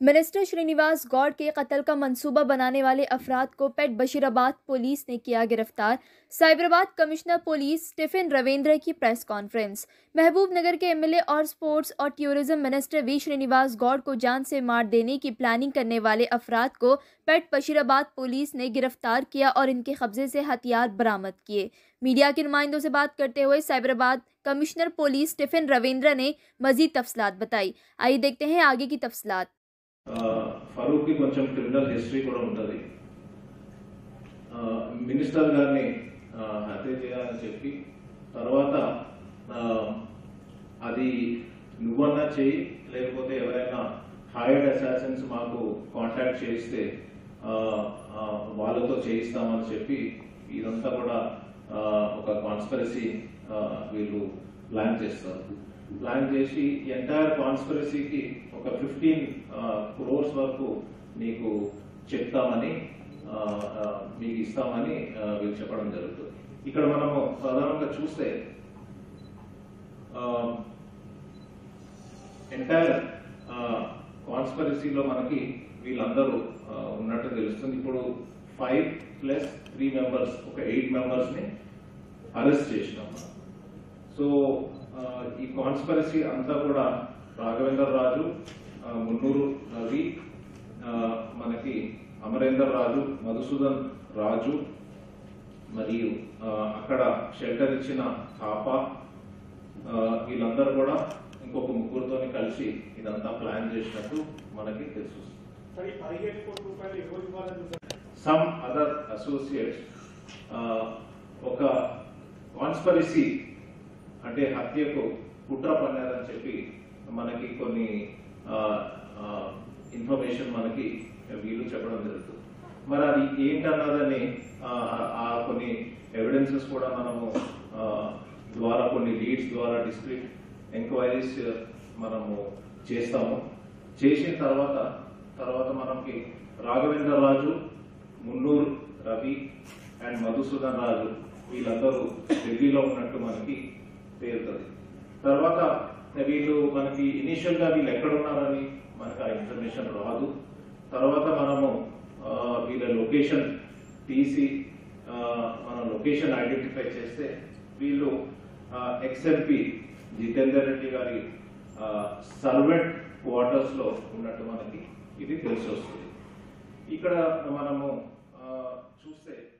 Minister Srinivas Gaur के कत्ल का मंसूबा बनाने वाले अफराद को पेट बशीराबाद पुलिस ने किया गिरफ्तार Cyberabad commissioner police Stephen Ravindra की प्रेस कॉन्फ्रेंस महबूब नगर के एमएलए और स्पोर्ट्स और tourism minister V Srinivas Goud को जान से मार देने की प्लानिंग करने वाले अफराद को पेट बशीराबाद पुलिस ने गिरफ्तार किया और इनके कब्जे से हथियार बरामद किए मीडिया के नुमाइंदों से बात करते हुए Cyberabad commissioner police Stephen Ravindra ने मजीद तफसलात बताई आइए देखते हैं आगे की तफसलात ఫరూక్కి కొంచెం క్రిమినల్ హిస్టరీ కూడా ఉంటుంది మినిస్టర్ గారిని ఆ, హత్య చేయాలని చెప్పి తర్వాత ఆ, అది నువ్వన్నా చేయి లేకపోతే ఎవరైనా హైర్డ్ అసాసిన్స్ మాకు కాంటాక్ట్ చేస్తే ఆ, ఆ, వాళ్ళతో చేయిస్తామని చెప్పి ఇదంతా కూడా ఆ, ఒక కాన్స్పరసీ వీళ్ళు ప్లాన్ చేస్తారు ప్లాన్ చేసి ఎంటైర్ కాన్స్పరసీకి ఒక ఫిఫ్టీన్ క్రోర్స్ వరకు నీకు చెప్తామని ఆ, ఆ, మీకు ఇస్తామని ఆ, వీళ్ళు చెప్పడం జరుగుతుంది ఇక్కడ మనము ప్రధానంగా చూస్తే ఎంటైర్ కాన్స్పరసీలో మనకి వీళ్ళందరూ ఆ, ఉన్నట్టు తెలుస్తుంది ఇప్పుడు ఫైవ్ ప్లస్ త్రీ మెంబర్స్ ఒక ఎయిట్ మెంబర్స్ ని అరెస్ట్ చేసినాం మనం. సో ఆ, ఈ కాన్స్పరసీ అంతా కూడా రాఘవేందర్ రాజు ఆ, మున్నూరు రవి ఆ, మనకి అమరేందర్ రాజు మధుసూదన్ రాజు మరియు ఆ, అక్కడ షెల్టర్ ఇచ్చిన థాపా ఆ, వీళ్ళందరూ కూడా ఇంకొక ముగ్గురుతో కలిసి ఇదంతా ప్లాన్ చేసినట్టు మనకి తెలుసు మరి పదిహేను కోట్ల రూపాయలు ఎవరు ఇవ్వాలని సమ్ అదర్ అసోసియేట్స్ ఒక కాన్స్పరసీ అంటే హత్యకు కుట్ర పన్నారని చెప్పి మనకి కొన్ని ఇన్ఫర్మేషన్ మనకి వీళ్ళు చెప్పడం జరుగుతుంది మరి అది ఏంటన్నదని ఆ, ఆ కొన్ని ఎవిడెన్సెస్ కూడా మనము ఆ, ద్వారా కొన్ని లీడ్స్ ద్వారా డిస్క్రిట్ ఎంక్వైరీస్ మనము చేస్తాము చేసిన తర్వాత తర్వాత మనకి రాఘవేంద్ర రాజు మున్నూరు రవి అండ్ మధుసూదన్ రాజు వీళ్ళందరూ ఢిల్లీలో ఉన్నట్టు మనకి తేలుతుంది తర్వాత వీళ్ళు మనకి ఇనిషియల్ గా వీళ్ళు ఎక్కడ ఉన్నారని మనకు ఆ ఇన్ఫర్మేషన్ రాదు తర్వాత మనము ఆ, వీళ్ళ లొకేషన్ తీసి ఆ, మనం లొకేషన్ ఐడెంటిఫై చేస్తే వీళ్ళు ఎక్స్ఎంపీ జితేందర్ రెడ్డి గారి సర్వెంట్ క్వార్టర్స్ లో ఉన్నట్టు మనకి ఇది తెలిసి వస్తుంది ఇక్కడ మనము ఆ, చూస్తే